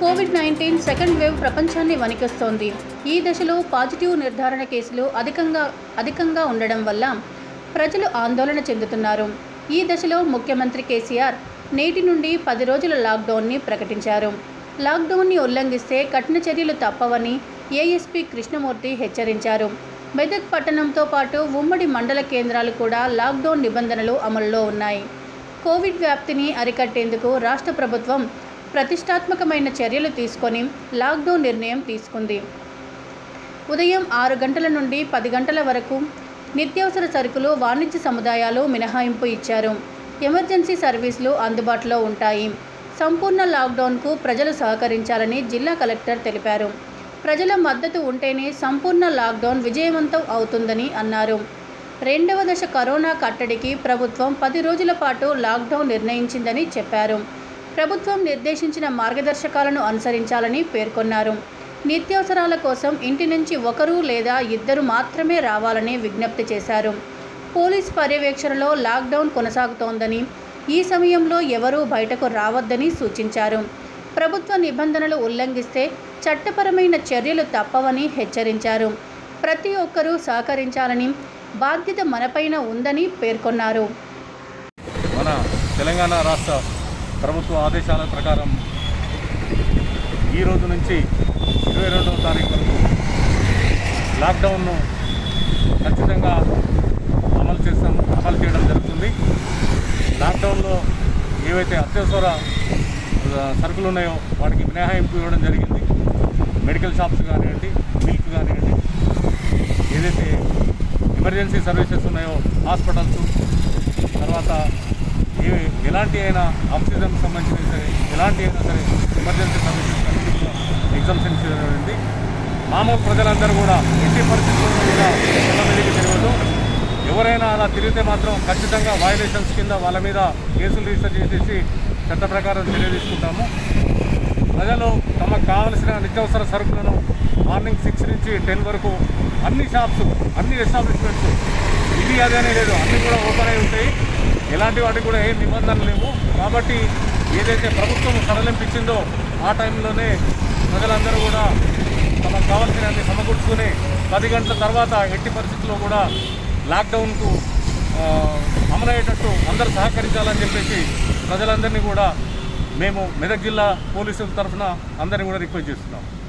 Covid nineteen second wave ప్రపంచాన్ని వణికిస్తోంది ఈ దశలో పాజిటివ్ నిర్ధారణ కేసులు అధికంగా అధికంగా ఉండడం వల్ల ప్రజలు ఆందోళన చెందుతున్నారు ఈ దశలో ముఖ్యమంత్రి కేసీఆర్ నేటి నుండి పది రోజుల లాక్డౌన్ని ప్రకటించారు లాక్డౌన్ని ఉల్లంఘిస్తే కఠిన చర్యలు తప్పవని ఏఎస్పీ కృష్ణమూర్తి హెచ్చరించారు మెదక్ పట్టణంతో పాటు ఉమ్మడి మండల కేంద్రాలు కూడా లాక్డౌన్ నిబంధనలు అమల్లో ఉన్నాయి కోవిడ్ వ్యాప్తిని అరికట్టేందుకు రాష్ట్ర ప్రభుత్వం ప్రతిష్టాత్మకమైన చర్యలు తీసుకొని లాక్డౌన్ నిర్ణయం తీసుకుంది ఉదయం ఆరు గంటల నుండి పది గంటల వరకు నిత్యావసర సరుకులు వాణిజ్య సముదాయాలు మినహాయింపు ఇచ్చారు ఎమర్జెన్సీ సర్వీసులు అందుబాటులో ఉంటాయి సంపూర్ణ లాక్డౌన్కు ప్రజలు సహకరించాలని జిల్లా కలెక్టర్ తెలిపారు ప్రజల మద్దతు ఉంటేనే సంపూర్ణ లాక్డౌన్ విజయవంతం అవుతుందని అన్నారు రెండవ దశ కరోనా కట్టడికి ప్రభుత్వం పది రోజుల పాటు లాక్డౌన్ నిర్ణయించిందని చెప్పారు ప్రభుత్వం నిర్దేశించిన మార్గదర్శకాలను అనుసరించాలని పేర్కొన్నారు నిత్యావసరాల కోసం ఇంటి నుంచి ఒకరు లేదా ఇద్దరు మాత్రమే రావాలని విజ్ఞప్తి చేశారు పోలీస్ పర్యవేక్షణలో లాక్డౌన్ కొనసాగుతోందని ఈ సమయంలో ఎవరూ బయటకు రావద్దని సూచించారు ప్రభుత్వ నిబంధనలు ఉల్లంఘిస్తే చట్టపరమైన చర్యలు తప్పవని హెచ్చరించారు ప్రతి ఒక్కరూ సహకరించాలని బాధ్యత మనపైన ఉందని పేర్కొన్నారు మన తెలంగాణ రాష్ట్ర ప్రభుత్వ ఆదేశాల ప్రకారం ఈ రోజు నుంచి ఇరవై రెండవ తారీఖు వరకు లాక్డౌన్ను ఖచ్చితంగా అమలు చేస్తాం అమలు చేయడం జరుగుతుంది లాక్డౌన్లో ఏవైతే అత్యవసర ఆ, సరుకులు ఉన్నాయో వాటికి మినహాయింపు ఇవ్వడం జరిగింది మెడికల్ షాప్స్ కానివ్వండి మిల్క్ కానివ్వండి ఏదైతే ఎమర్జెన్సీ సర్వీసెస్ ఉన్నాయో హాస్పిటల్స్ తర్వాత ఏ ఎలాంటి అయినా ఆక్సిజన్ సంబంధించిన సరే ఎలాంటి అయినా సరే ఎమర్జెన్సీ సర్వీసెస్ ఎగ్జామ్షన్ జరిగింది మామూలు ప్రజలందరూ కూడా ఎట్టి పరిస్థితుల్లో కూడా మెల్లమెల్లికి తిరగదు ఎవరైనా అలా తిరిగితే మాత్రం ఖచ్చితంగా వయలేషన్స్ కింద వాళ్ళ మీద కేసులు రిజిస్టర్ చేసేసి చట్ట ప్రకారం చర్య తీసుకుంటాము ప్రజలు తమకు కావలసిన నిత్యావసర సరుకులను మార్నింగ్ సిక్స్ నుంచి టెన్ వరకు అన్ని షాప్స్ అన్ని ఎస్టాబ్లిష్మెంట్స్ ఇది అదేనే లేదు అన్నీ కూడా ఓపెన్ అయి ఉంటాయి ఎలాంటి వాటికి కూడా ఏం నిబంధనలు లేవు కాబట్టి ఏదైతే ప్రభుత్వం సడలింపించిందో ఆ టైంలోనే ప్రజలందరూ కూడా తమకు కావాల్సిన సమకూర్చుకుని పది గంటల తర్వాత ఎట్టి పరిస్థితుల్లో కూడా లాక్డౌన్కు ఆ, అమలయ్యేటట్టు అందరూ సహకరించాలని చెప్పేసి ప్రజలందరినీ కూడా మేము మెదక్ జిల్లా పోలీసుల తరఫున అందరినీ కూడా రిక్వెస్ట్ చేస్తున్నాం